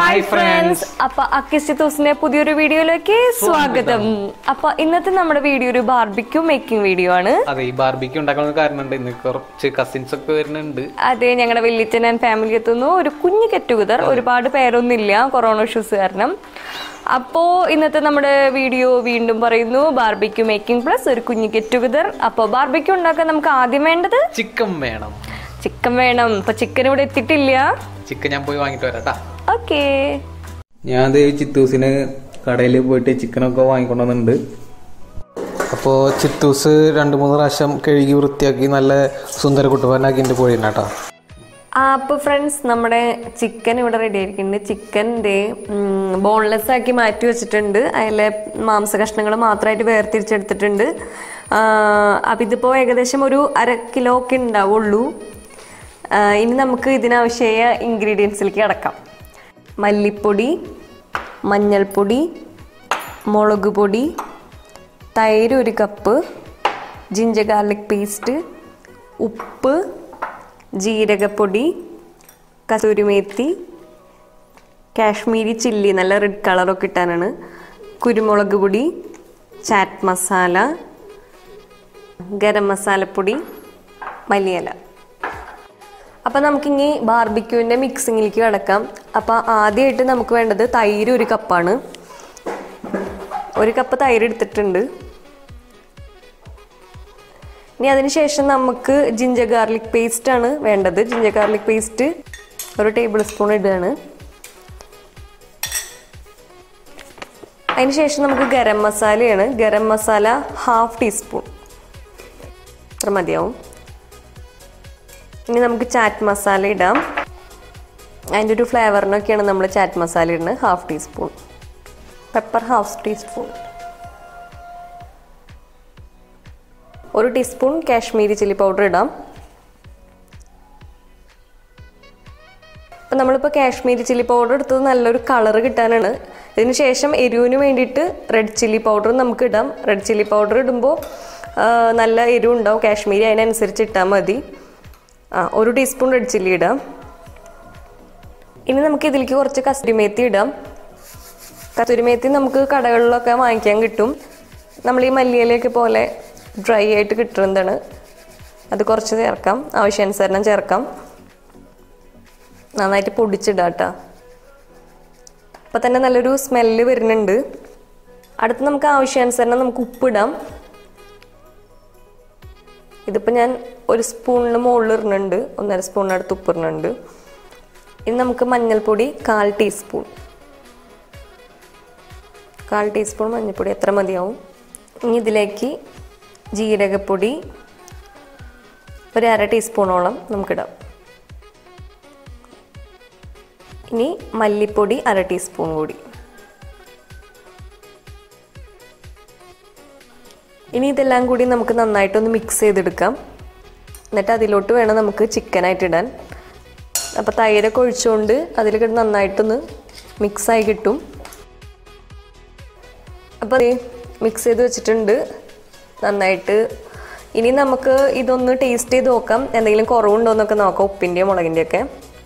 Hi friends അപ്പൊ അക്കിസ്റ്റിത്തൂസിന്റെ പുതിയൊരു വീഡിയോയിലേക്ക് സ്വാഗതം അപ്പൊ ഇന്നത്തെ നമ്മുടെ വീഡിയോ ഒരു ബാർബിക്യൂ മേക്കിംഗ് വീഡിയോ ആണ് അതെ ഈ ബാർബിക്ക് ഉണ്ടാക്കുന്ന കാരണമുണ്ട് ഇന്ന് കുറച്ച് കസിൻസ് ഒക്കെ വരുന്നുണ്ട് അതെ ഞങ്ങളുടെ വെല്ലിച്ചൻ ആൻഡ് ഫാമിലി എത്തുന്നു ഒരു കുഞ്ഞു ഗെറ്റ് ടുഗദർ ഒരുപാട് പേരൊന്നുമില്ല കൊറോണ ഇഷ്യൂസ് കാരണം അപ്പോ ഇന്നത്തെ നമ്മുടെ വീഡിയോ വീണ്ടും പറയുന്നു ബാർബിക്യൂ മേക്കിംഗ് പ്ലസ് ഒരു കുഞ്ഞു ഗെറ്റ് ടുഗദർ അപ്പോൾ ബാർബിക്യൂ ഉണ്ടാക്കാൻ നമുക്ക് ആദ്യം വേണ്ടത് ചിക്കൻ വേണം ചിക്കൻ വേണം ഇപ്പൊ ചിക്കൻ ഇവിടെ എത്തിയിട്ടില്ല ചിക്കൻ ഞാൻ പോയി വാങ്ങിട്ട് വരാട്ടാ ഓക്കേ ഞാൻ അത് ചിത്തൂസിന് കടയിൽ പോയിട്ട് ചിക്കനൊക്കെ വാങ്ങിക്കൊണ്ടുവന്നിട്ടുണ്ട് അപ്പോൾ ചിത്തൂസ് രണ്ട് മൂന്ന് പ്രാവശ്യം കഴുകി വൃത്തിയാക്കി നല്ല സുന്ദര കുട്ടുവാനാക്കി എൻ്റെ പോയിട്ടാ ആ അപ്പോൾ ഫ്രണ്ട്സ് നമ്മുടെ ചിക്കൻ ഇവിടെ റെഡി ആയിരിക്കുന്നുണ്ട് ചിക്കൻ ദേ ബോൺലെസ് ആക്കി മാറ്റി വെച്ചിട്ടുണ്ട് അതിലെ മാംസ കഷ്ണങ്ങൾ മാത്രമായിട്ട് വേർതിരിച്ചെടുത്തിട്ടുണ്ട് അപ്പം ഇതിപ്പോൾ ഏകദേശം ഒരു അര കിലോ ഒക്കെ ഉണ്ടാവുള്ളൂ ആ, ഇനി നമുക്ക് ഇതിനാവശ്യമായ ഇൻഗ്രീഡിയൻസിലേക്ക് കിടക്കാം മല്ലിപ്പൊടി മഞ്ഞൾപ്പൊടി മുളക് പൊടി തൈര് ഒരു കപ്പ് ജിഞ്ചർ ഗാർലിക് പേസ്റ്റ് ഉപ്പ് ജീരകപ്പൊടി കസൂരിമേത്തി കാശ്മീരി ചില്ലി നല്ല റെഡ് കളറൊക്കെ ഇട്ടാനാണ് കുരുമുളക് പൊടി ചാറ്റ് മസാല ഗരം മസാലപ്പൊടി മല്ലിയില അപ്പം നമുക്കിനി ബാർബിക്യൂവിൻ്റെ മിക്സിങ്ങിലേക്ക് കിടക്കാം അപ്പം ആദ്യമായിട്ട് നമുക്ക് വേണ്ടത് തൈര് ഒരു കപ്പാണ് ഒരു കപ്പ് തൈര് എടുത്തിട്ടുണ്ട് ഇനി അതിനുശേഷം നമുക്ക് ജിഞ്ചർ ഗാർലിക് പേസ്റ്റ് ആണ് വേണ്ടത് ജിഞ്ചർ ഗാർലിക് പേസ്റ്റ് ഒരു ടേബിൾ സ്പൂൺ ഇടുകയാണ് അതിനുശേഷം നമുക്ക് ഗരം മസാലയാണ് ഗരം മസാല ഹാഫ് ടീസ്പൂൺ അത്ര മതിയാവും ഇനി നമുക്ക് ചാറ്റ് മസാല ഇടാം അതിൻ്റെ ഒരു ഫ്ലേവറിനൊക്കെയാണ് നമ്മൾ ചാറ്റ് മസാല ഇടുന്നത് half teaspoon pepper half teaspoon ഒരു ടീസ്പൂൺ കാശ്മീരി ചില്ലി പൗഡർ ഇടാം അപ്പം നമ്മളിപ്പോൾ കാശ്മീരി ചില്ലി പൗഡർ എടുത്തത് നല്ലൊരു കളർ കിട്ടാനാണ് ഇതിന് ശേഷം എരിവിന് വേണ്ടിയിട്ട് റെഡ് ചില്ലി പൗഡർ നമുക്ക് ഇടാം റെഡ് ചില്ലി പൗഡർ ഇടുമ്പോൾ ആ, നല്ല എരിവ് ഉണ്ടാവും കാശ്മീരി അതിനനുസരിച്ച് ഇട്ടാൽ മതി ആ ഒരു ടീസ്പൂൺ റെഡ് ചില്ലി ഇടാം ഇനി നമുക്ക് ഇതിലേക്ക് കുറച്ച് കസ്തൂരിമേത്തി ഇടാം കസ്തൂരിമേത്തി നമുക്ക് കടകളിലൊക്കെ വാങ്ങിക്കാൻ കിട്ടും നമ്മൾ ഈ മല്ലിയിലയൊക്കെ പോലെ ഡ്രൈ ആയിട്ട് കിട്ടുന്നതാണ് അത് കുറച്ച് ചേർക്കാം ആവശ്യാനുസരണം ചേർക്കാം നന്നായിട്ട് പൊടിച്ചിടാം കേട്ടോ അപ്പം തന്നെ നല്ലൊരു സ്മെല്ല് വരുന്നുണ്ട് അടുത്ത് നമുക്ക് ആവശ്യാനുസരണം നമുക്ക് ഉപ്പിടാം ഇതിപ്പോൾ ഞാൻ ഒരു സ്പൂണിന് മുകളിൽ ഇടുന്നുണ്ട് ഒന്നര സ്പൂണിനടുത്ത് ഉപ്പ് ഇടുന്നുണ്ട് ഇനി നമുക്ക് മഞ്ഞൾപ്പൊടി കാൽ ടീസ്പൂൺ കാൽ ടീസ്പൂൺ മഞ്ഞൾപ്പൊടി എത്ര മതിയാവും ഇനി ഇതിലേക്ക് ജീരകപ്പൊടി ഒരു അര ടീസ്പൂണോളം നമുക്കിടാം ഇനി മല്ലിപ്പൊടി അര ടീസ്പൂൺ കൂടി ഇനി ഇതെല്ലാം കൂടി നമുക്ക് നന്നായിട്ടൊന്ന് മിക്സ് ചെയ്തെടുക്കാം എന്നിട്ട് അതിലോട്ട് വേണം നമുക്ക് ചിക്കനായിട്ട് ഇടാൻ അപ്പോൾ തൈരൊക്കെ ഒഴിച്ചുകൊണ്ട് അതിൽ കിടന്ന് നന്നായിട്ടൊന്ന് മിക്സായി കിട്ടും അപ്പോൾ അത് മിക്സ് ചെയ്ത് വെച്ചിട്ടുണ്ട് നന്നായിട്ട് ഇനി നമുക്ക് ഇതൊന്ന് ടേസ്റ്റ് ചെയ്ത് നോക്കാം എന്തെങ്കിലും കുറവുണ്ടോ എന്നൊക്കെ നോക്കാം ഉപ്പിൻ്റെയോ മുളകിൻ്റെയൊക്കെ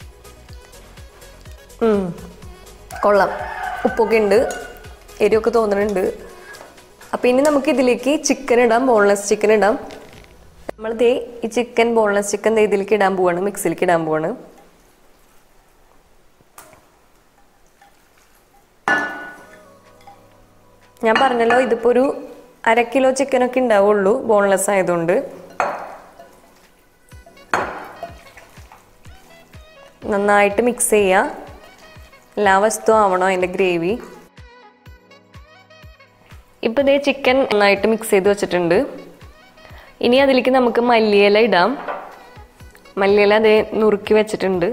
ഉം. കൊള്ളാം ഉപ്പൊക്കെ ഉണ്ട് എരിവൊക്കെ തോന്നുന്നുണ്ട് അപ്പം ഇനി നമുക്ക് ഇതിലേക്ക് ചിക്കൻ ഇടാം ബോൺലെസ് ചിക്കൻ ഇടാം നമ്മൾ ദേ ഈ ചിക്കൻ ബോൺലെസ് ചിക്കൻ ദേ ഇതിലേക്ക് ഇടാൻ പോവാണ് മിക്സിലേക്ക് ഇടാൻ പോവാണ് ഞാൻ പറഞ്ഞല്ലോ ഇതിപ്പോൾ ഒരു അര കിലോ ചിക്കനൊക്കെ ഉണ്ടാവുള്ളൂ ബോൺലെസ് ആയതുകൊണ്ട് നന്നായിട്ട് മിക്സ് ചെയ്യുക എല്ലാ വസ്തുവും ആവണം അതിൻ്റെ ഗ്രേവി ഇപ്പം ഇതേ ചിക്കൻ നന്നായിട്ട് മിക്സ് ചെയ്ത് വെച്ചിട്ടുണ്ട് ഇനി അതിലേക്ക് നമുക്ക് മല്ലിയില ഇടാം മല്ലിയില അതേ നുറുക്കി വെച്ചിട്ടുണ്ട്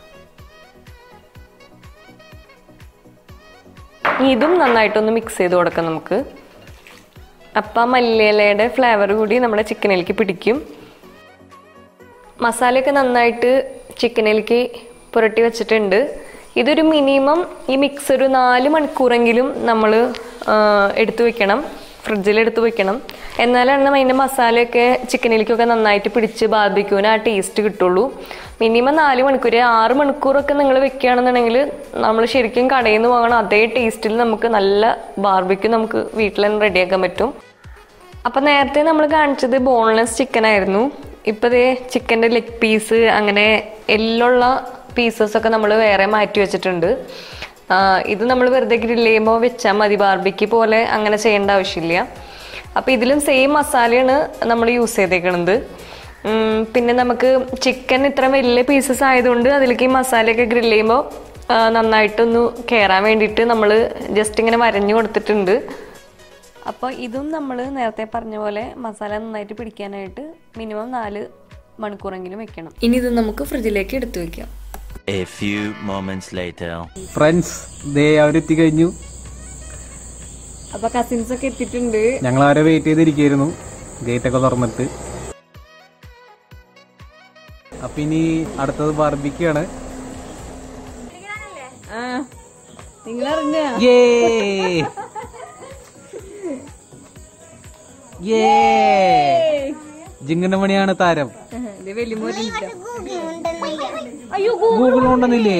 ഇനി ഇതും നന്നായിട്ടൊന്ന് മിക്സ് ചെയ്ത് കൊടുക്കാം നമുക്ക് അപ്പം ആ മല്ലിയിലയുടെ ഫ്ലേവർ കൂടി നമ്മുടെ ചിക്കനിലേക്ക് പിടിക്കും മസാലയൊക്കെ നന്നായിട്ട് ചിക്കനിലേക്ക് പുരട്ടി വെച്ചിട്ടുണ്ട് ഇതൊരു മിനിമം ഈ മിക്സ് ഒരു നാല് മണിക്കൂറെങ്കിലും നമ്മൾ എടുത്തു വെക്കണം ഫ്രിഡ്ജിലെടുത്ത് വെക്കണം എന്നാലാണ് അതിൻ്റെ മസാലയൊക്കെ ചിക്കനിലേക്കൊക്കെ നന്നായിട്ട് പിടിച്ച് ബാർബിക്യൂവിന് ആ ടേസ്റ്റ് കിട്ടുള്ളൂ മിനിമം നാല് മണിക്കൂർ ആറ് മണിക്കൂറൊക്കെ നിങ്ങൾ വെക്കുകയാണെന്നുണ്ടെങ്കിൽ നമ്മൾ ശരിക്കും കടയിൽ നിന്ന് വാങ്ങണം അതേ ടേസ്റ്റിൽ നമുക്ക് നല്ല ബാർബിക്യൂ നമുക്ക് വീട്ടിൽ തന്നെ റെഡിയാക്കാൻ പറ്റും അപ്പൊ നേരത്തെ നമ്മൾ കാണിച്ചത് ബോൺലെസ് ചിക്കൻ ആയിരുന്നു ഇപ്പൊ ദേ ചിക്കന്റെ ലെഗ് പീസ് അങ്ങനെ എല്ലുള്ള പീസസ് ഒക്കെ നമ്മൾ വേറെ മാറ്റി വെച്ചിട്ടുണ്ട് ആ, ഇത് നമ്മൾ വെറുതെ ഗ്രില്ല് ചെയ്യുമ്പോൾ വെച്ചാൽ മതി ബാർബിക്ക് പോലെ അങ്ങനെ ചെയ്യേണ്ട ആവശ്യമില്ല അപ്പൊ ഇതിലും സെയിം മസാലയാണ് നമ്മൾ യൂസ് ചെയ്തേക്കണത് ഉം, പിന്നെ നമുക്ക് ചിക്കൻ ഇത്ര വലിയ പീസസ് ആയതുകൊണ്ട് അതിലേക്ക് ഈ മസാലയൊക്കെ ഗ്രില്ല് ചെയ്യുമ്പോൾ നന്നായിട്ടൊന്ന് കയറാൻ വേണ്ടിയിട്ട് നമ്മൾ ജസ്റ്റ് ഇങ്ങനെ വരഞ്ഞു കൊടുത്തിട്ടുണ്ട് അപ്പോൾ ഇതും നമ്മൾ നേരത്തെ പറഞ്ഞ പോലെ മസാല നന്നായിട്ട് പിടിക്കാനായിട്ട് മിനിമം നാല് മണിക്കൂറെങ്കിലും വെക്കണം ഇനി ഇത് നമുക്ക് ഫ്രിഡ്ജിലേക്ക് എടുത്തു വെക്കാം A few moments later. Friends ദേ അവരെത്തി കഴിഞ്ഞു അപ്പൊ കസിൻസ് ഒക്കെ എത്തിയിട്ടുണ്ട് ഞങ്ങൾ അവരെ വെയിറ്റ് ചെയ്തിരിക്കുന്നു ഗേറ്റ് ഒക്കെ തുറന്നിട്ട് അപ്പൊ ഇനി അടുത്തത് ബാർബിക്കാണ് നിങ്ങൾ അറിഞ്ഞ ജിങ്ങനെ മണിയാണ് താരം ഗൂഗിൾ ഉണ്ടെന്നില്ലേ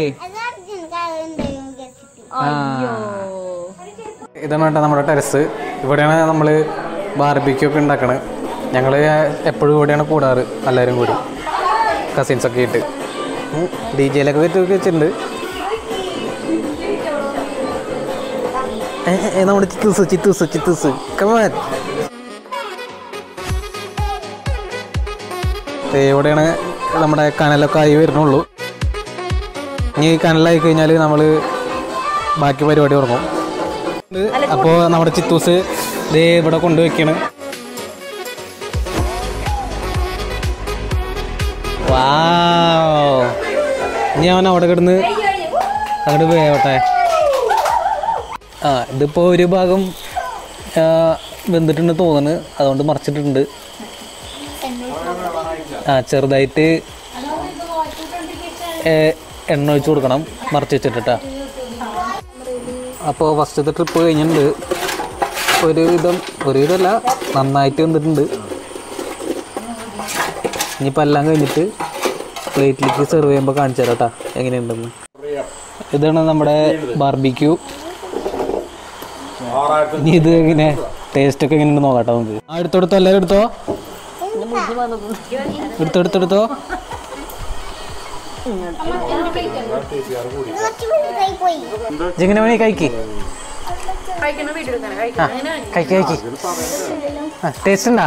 ഇതാണ് കേട്ടോ നമ്മുടെ ടെറസ് ഇവിടെയാണ് നമ്മൾ ബാർബിക്യൂ ഒക്കെ ഉണ്ടാക്കണത് ഞങ്ങൾ എപ്പോഴും ഇവിടെയാണ് കൂടാറ് എല്ലാവരും കൂടി കസിൻസ് ഒക്കെ ആയിട്ട് ഡി ജെയിലൊക്കെ വെച്ച് വെച്ചിട്ടുണ്ട് ഏ, ഏ, നമ്മുടെ ചിത്തൂസ് ചിത്തൂസ് ചിത്തൂസ് കമാൻ ഇവിടെയാണ് നമ്മുടെ കനലൊക്കെ ആയി വരുന്നുള്ളൂ ഇനി ഈ കനലായി കഴിഞ്ഞാൽ നമ്മൾ ബാക്കി പരിപാടി തുടങ്ങും അപ്പോൾ നമ്മുടെ ചിത്തൂസ് ദേ ഇവിടെ കൊണ്ടുവയ്ക്കാണ് വാവ്. ഇനി അവൻ അവിടെ കിടന്ന് അങ്ങോട്ട് വേവട്ടെ ആ ഇതിപ്പോ ഒരു ഭാഗം ആ, വെന്തിട്ടുണ്ട് തോന്നുന്നു അതുകൊണ്ട് മറിച്ചിട്ടുണ്ട് ആ ചെറുതായിട്ട് ഏ, എണ്ണ ഒഴിച്ച് കൊടുക്കണം മറിച്ച് വെച്ചിട്ടാ അപ്പോൾ ഫസ്റ്റത്തെ ട്രിപ്പ് കഴിഞ്ഞിട്ടുണ്ട് ഒരു വിധം ഒരു വിധമല്ല നന്നായിട്ട് വന്നിട്ടുണ്ട് ഇനിയിപ്പോൾ എല്ലാം കഴിഞ്ഞിട്ട് പ്ലേറ്റിലേക്ക് സെർവ് ചെയ്യുമ്പോൾ കാണിച്ചു തരാം കേട്ടോ എങ്ങനെയുണ്ടെന്ന് ഇതാണ് നമ്മുടെ ബാർബിക്യൂ ഇനി ഇത് എങ്ങനെ ടേസ്റ്റ് ഒക്കെ എങ്ങനെയുണ്ട് നോക്കാം കേട്ടോ നമുക്ക് ആ എടുത്തെടുത്തോ എല്ലാവരും എടുത്തോ എടുത്തെടുത്തെടുത്തോ ജിങ്ങനെ മണി കഴിക്ക് ആ കഴിക്ക് കഴിക്ക് ആ ടേസ്റ്റ് ഉണ്ടാ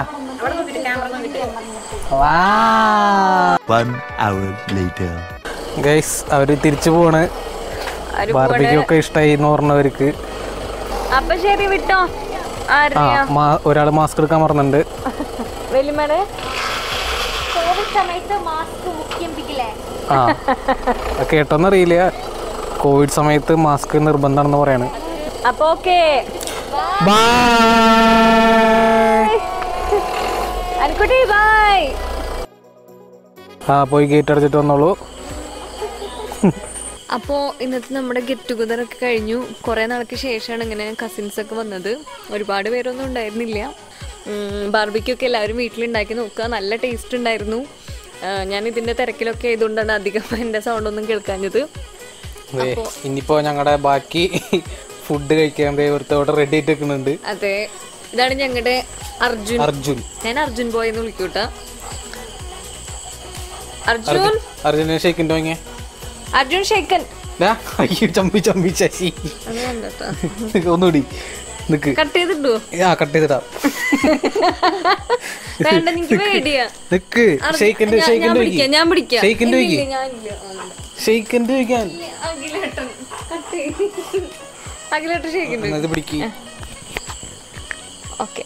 വാ One hour later. ഗൈസ് അവര് തിരിച്ചു പോണ് ബാർബിക്യൂ ഒക്കെ ഇഷ്ടമായി എന്ന് പറഞ്ഞവർക്ക് അപ്പൊ ശരി വിട്ടോ ആ ആരെയാ മാ- ഒരാള് മാസ്ക് എടുക്കാൻ മറന്നുണ്ട് വലിയമ്മേടെ കോവിഡ് സമയത്ത് മാസ്ക് മുഖ്യമ്പിക്കില്ലേ ആ അത് കേട്ടോന്നറിയില്ല കോവിഡ് സമയത്ത് മാസ്ക് നിർബന്ധമാണെന്ന് പറയാണ് അപ്പൊ ഓക്കെ ബൈ അനിക്കുട്ടി ബൈ ആ പോയി ഗേറ്റ് അടച്ചിട്ട് വന്നോളൂ അപ്പോൾ ഇന്നത്തെ നമ്മുടെ ഗെറ്റ് ടുഗദർ ഒക്കെ കഴിഞ്ഞു കുറേ നാൾക്ക് ശേഷമാണ് ഇങ്ങനെ കസിൻസ് ഒക്കെ വന്നത് ഒരുപാട് പേരൊന്നും ഉണ്ടായിരുന്നില്ല ബാർബിക്യൂ ഒക്കെ എല്ലാവരും വീട്ടിലുണ്ടാക്കി നോക്കുക നല്ല ടേസ്റ്റ് ഉണ്ടായിരുന്നു ആ, ഞാൻ ഇതിൻ്റെ തിരക്കിലൊക്കെ ആയതുകൊണ്ടാണ് അധികം എൻ്റെ സൗണ്ടൊന്നും കേൾക്കാഞ്ഞത് ദേ, ഇനിയിപ്പോ ഞങ്ങളുടെ ബാക്കി ഫുഡ് കഴിക്കാൻ ദേ ഒരുത്ത ഇവിടെ റെഡി ആയിട്ട് വെക്കുന്നുണ്ട് അതെ ഇതാണ് ഞങ്ങളുടെ അർജുൻ അർജുൻ ഞാൻ അർജുൻ ബോയ് എന്ന് വിളിക്കൂട്ടാ അർജുൻ അർജുനെ ഷേക്കിൻ്റെ വാങ്ങിയേ അർജുൻ ഷേക്കൻ ദാ, അയ്യോ ചമ്പി ചമ്പി ശശി അത് വേണ്ടട്ടോ ഒന്നുകൂടി നിക്ക് കട്ട് ചെയ്തിട്ടു ആ കട്ട് ചെയ്തിടാം വേണ്ട എനിക്ക് പേടിയാ നിക്ക് അർജുൻ, ഷെയ്ക്കിന്റെ ഞാൻ- ഞാൻ ഷെയ്ക്കിന്റെ പിടിക്കാം ഞാൻ പിടിക്കാം ഷെയ്ക്കിന്റെ ഇല്ല, വയ്ക്ക് ഇല്ല, ഞാനില്ല. ആ, വേണ്ട. ഷെയ്ക്കിന്റെ വയ്ക്കാൻ അഖിലേട്ടൻ കട്ട് ചെയ്യ്. അഖിലേട്ടൻ ഷേക്കുണ്ട് ഇത് പിടിക്ക് ഓക്കെ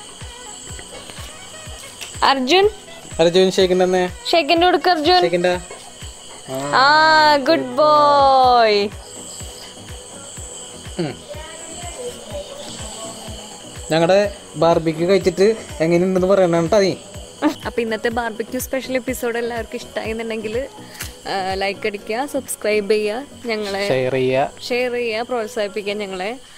അർജുൻ അർജുൻ ഷെയ്ക്കിന്റെ തന്നെ ഷേക്കിന്റെ കൊടുക്ക് അർജുൻ ഷെയ്ക്കിന്റെ ആ ഗുഡ് ബോയ് ഞങ്ങളുടെ ബാർബിക്ക് കഴിച്ചിട്ട് എങ്ങനെയുണ്ടെന്ന് പറയണം കേട്ടോ നീ അപ്പൊ ഇന്നത്തെ ബാർബിക്യൂ സ്പെഷ്യൽ എപ്പിസോഡ് എല്ലാവർക്കും ഇഷ്ടമായി എന്നുണ്ടെങ്കിൽ ലൈക്ക് അടിക്കുക സബ്സ്ക്രൈബ് ചെയ്യുക ഞങ്ങളെ ഷെയർ ചെയ്യുക ഷെയർ ചെയ്യുക പ്രോത്സാഹിപ്പിക്കുക ഞങ്ങളെ